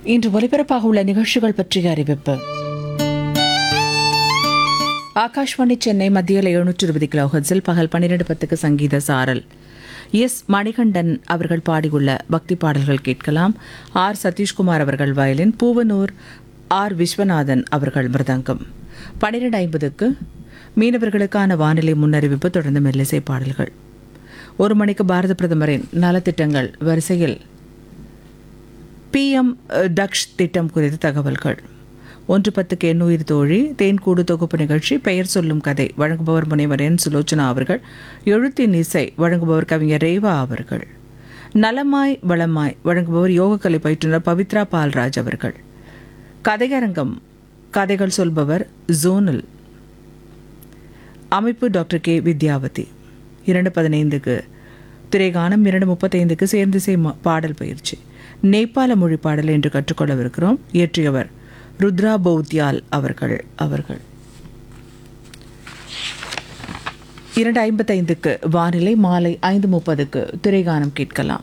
இன்று ஒலிபரப்பாக உள்ள நிகழ்ச்சிகள் பற்றிய அறிவிப்பு ஆகாஷ்வாணி சென்னை மத்தியில் எழுநூற்று இருபது கிலோஹர்ட்ஸில் பகல் பன்னிரண்டு பத்துக்கு சங்கீத சாரல் எஸ் மணிகண்டன் அவர்கள் பாடியுள்ள பக்தி பாடல்கள் கேட்கலாம் ஆர் சதீஷ்குமார் அவர்கள் வயலின் பூவனூர் ஆர் விஸ்வநாதன் அவர்கள் மிருதங்கம் பன்னிரெண்டு ஐம்பதுக்கு மீனவர்களுக்கான வானிலை முன்னறிவிப்பு தொடர்ந்து மெல்லிசை பாடல்கள் ஒரு மணிக்கு பாரத பிரதமரின் நலத்திட்டங்கள் வரிசையில் பிஎம் டக்ஷ் திட்டம் குறித்த தகவல்கள் ஒன்று பத்துக்கு எண்ணுயிர் தோழி தேன்கூடு தொகுப்பு நிகழ்ச்சி பெயர் சொல்லும் கதை வழங்குபவர் முனைவர் என் சுலோச்சனா அவர்கள் எழுத்தின் இசை வழங்குபவர் கவிஞர் ரேவா அவர்கள் நலமாய் வளமாய் வழங்குபவர் யோகக்கலை பயிற்றுனர் பவித்ரா பால்ராஜ் அவர்கள் கதையரங்கம் கதைகள் சொல்பவர் ஜோனல் அமைப்பு டாக்டர் கே வித்யாவதி இரண்டு பதினைந்துக்கு திரைகானம் இரண்டு முப்பத்தைந்துக்கு சேர்ந்திசை ம- பாடல் பயிற்சி நேபாள மொழி பாடல் என்று கற்றுக்கொள்ளவிருக்கிறோம் இயற்றியவர் ருத்ரா பௌத்யால் அவர்கள் அவர்கள் இரண்டு ஐம்பத்தைந்துக்கு வானிலை மாலை ஐந்து முப்பதுக்கு திரைகானம் கேட்கலாம்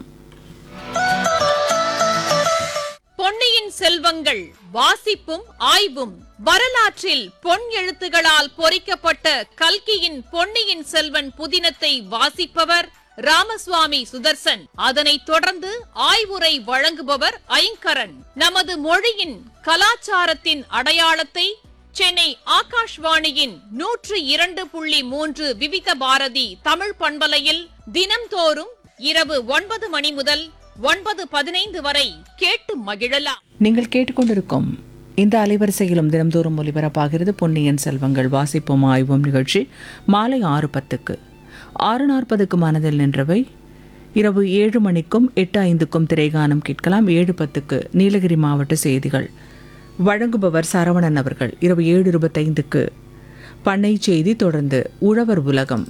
பொன்னியின் செல்வங்கள் வாசிப்பும் ஆய்வும் வரலாற்றில் பொன் எழுத்துகளால் பொறிக்கப்பட்ட கல்கியின் பொன்னியின் செல்வன் புதினத்தை வாசிப்பவர் ராமசுவாமி சுதர்சன் அதனைத் தொடர்ந்து ஆய்வுரை வழங்குபவர் ஐங்கரன் நமது மொழியின் கலாச்சாரத்தின் அடையாளத்தை சென்னை ஆகாஷ்வாணியின் நூற்று இரண்டு புள்ளி மூன்று விவித பாரதி தமிழ் பண்பலையில் தினம்தோறும் இரவு ஒன்பது மணி முதல் ஒன்பது பதினைந்து வரை கேட்டு மகிழலாம் நீங்கள் கேட்டுக்கொண்டிருக்கும் இந்த அலைவரிசையிலும் தினம்தோறும் ஒலிபரப்பாகிறது பொன்னியின் செல்வங்கள் வாசிப்போம் ஆய்வும் நிகழ்ச்சி மாலை ஆறு பத்துக்கு ஆறு நாற்பதுக்கு மனதில் நின்றவை இரவு ஏழு மணிக்கும் எட்டு ஐந்துக்கும் திரைகானம் கேட்கலாம் ஏழு பத்துக்கு நீலகிரி மாவட்ட செய்திகள் வழங்குபவர் சரவணன் அவர்கள் இரவு ஏழு இருபத்தைந்துக்கு பண்ணை செய்தி தொடர்ந்து உழவர் உலகம்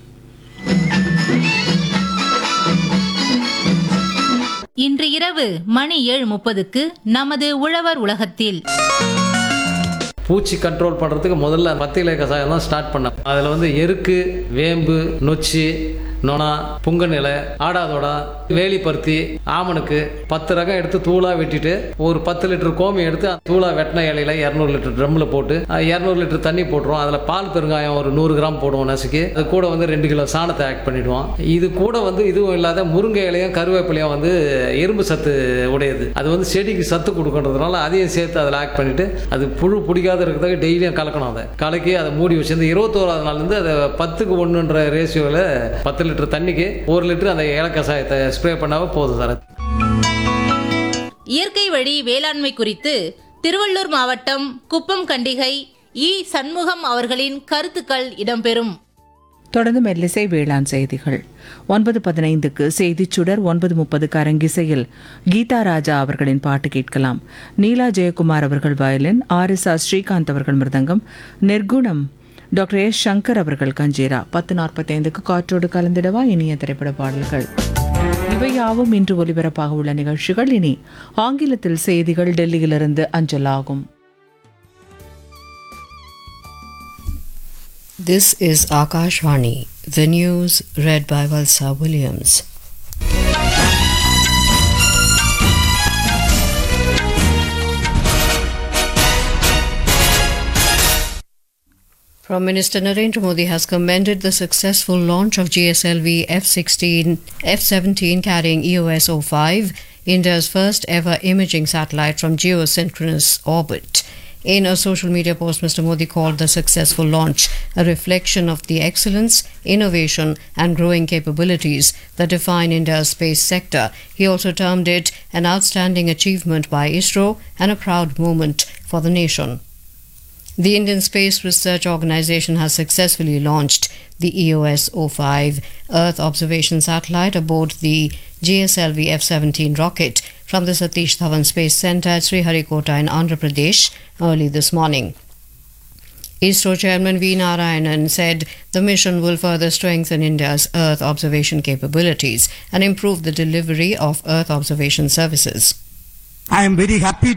இன்று இரவு மணி ஏழு முப்பதுக்கு நமது உழவர் உலகத்தில் பூச்சி கண்ட்ரோல் பண்ணுறதுக்கு முதல்ல பத்திலை கசாயம் தான் ஸ்டார்ட் பண்ணேன் அதில் வந்து எருக்கு வேம்பு நொச்சி நொணா புங்க நிலை ஆடாதோடா வேலி பருத்தி ஆமணுக்கு பத்து ரகம் எடுத்து தூளாக வெட்டிட்டு ஒரு பத்து லிட்டர் கோமி எடுத்து தூளாக வெட்டின இலையில இரநூறு லிட்டர் ட்ரம்மில் போட்டு இரநூறு லிட்டர் தண்ணி போட்டுருவோம் அதில் பால் பெருங்காயம் ஒரு நூறு கிராம் போடுவோம் நசுக்கி அது கூட வந்து ரெண்டு கிலோ சாணத்தை ஆட் பண்ணிடுவோம் இது கூட வந்து இதுவும் இல்லாத முருங்கை இலையும் கருவேப்பிலையும் வந்து இரும்பு சத்து உடையது அது வந்து செடிக்கு சத்து கொடுக்கறதுனால அதையும் சேர்த்து அதில் ஆட் பண்ணிட்டு அது புழு பிடிக்காத இருக்கிறதுக்கு டெய்லியும் கலக்கணும் அதை கலக்கி அதை மூடி வச்சு இந்த இருபத்தோராது நாள்லேருந்து அதை பத்துக்கு ஒன்றுன்ற ரேஷியோவில் பத்து லிட்டர் தண்ணிக்கு ஒரு லிட்டர் அந்த ஏலக்கசாயத்தை ஸ்ப்ரே பண்ணாவே போதும் சார் இயற்கை வழி வேளாண்மை குறித்து திருவள்ளூர் மாவட்டம் குப்பம் கண்டிகை இ சண்முகம் அவர்களின் கருத்துக்கள் இடம்பெறும் தொடர்ந்து மெல்லிசை வேளாண் செய்திகள் ஒன்பது பதினைந்துக்கு செய்திச் சுடர் ஒன்பது முப்பதுக்கு அரங்கிசையில் கீதா ராஜா அவர்களின் பாட்டு கேட்கலாம் நீலா ஜெயக்குமார் அவர்கள் violin R S R Srikanth அவர்கள் மிருதங்கம் நிர்குணம் டாக்டர் எஸ் சங்கர் அவர்கள் கஞ்சீரா பத்து நாற்பத்தைந்துக்கு காற்றோடு கலந்திடவா இனிய திரைப்பட பாடல்கள் இவை யாவும் இன்று ஒலிபரப்பாக உள்ள நிகழ்ச்சிகள் இனி ஆங்கிலத்தில் செய்திகள் டெல்லியிலிருந்து அஞ்சலாகும் This is Akashvani, the news read by Valsa Williams. Prime Minister Narendra Modi has commended the successful launch of GSLV F-16, F-17 carrying EOS 05, India's first ever imaging satellite from geosynchronous orbit. In a social media post, Mr. Modi called the successful launch a reflection of the excellence, innovation, and growing capabilities that define India's space sector. He also termed it an outstanding achievement by ISRO and a proud moment for the nation. The Indian Space Research Organization has successfully launched the EOS 05 Earth observation satellite aboard the GSLV F 17 rocket from the Satish Dhawan Space Center at Sriharikota in Andhra Pradesh early this morning. ISRO Chairman V. Narayanan said the mission will further strengthen India's Earth observation capabilities and improve the delivery of Earth observation services. I am very happy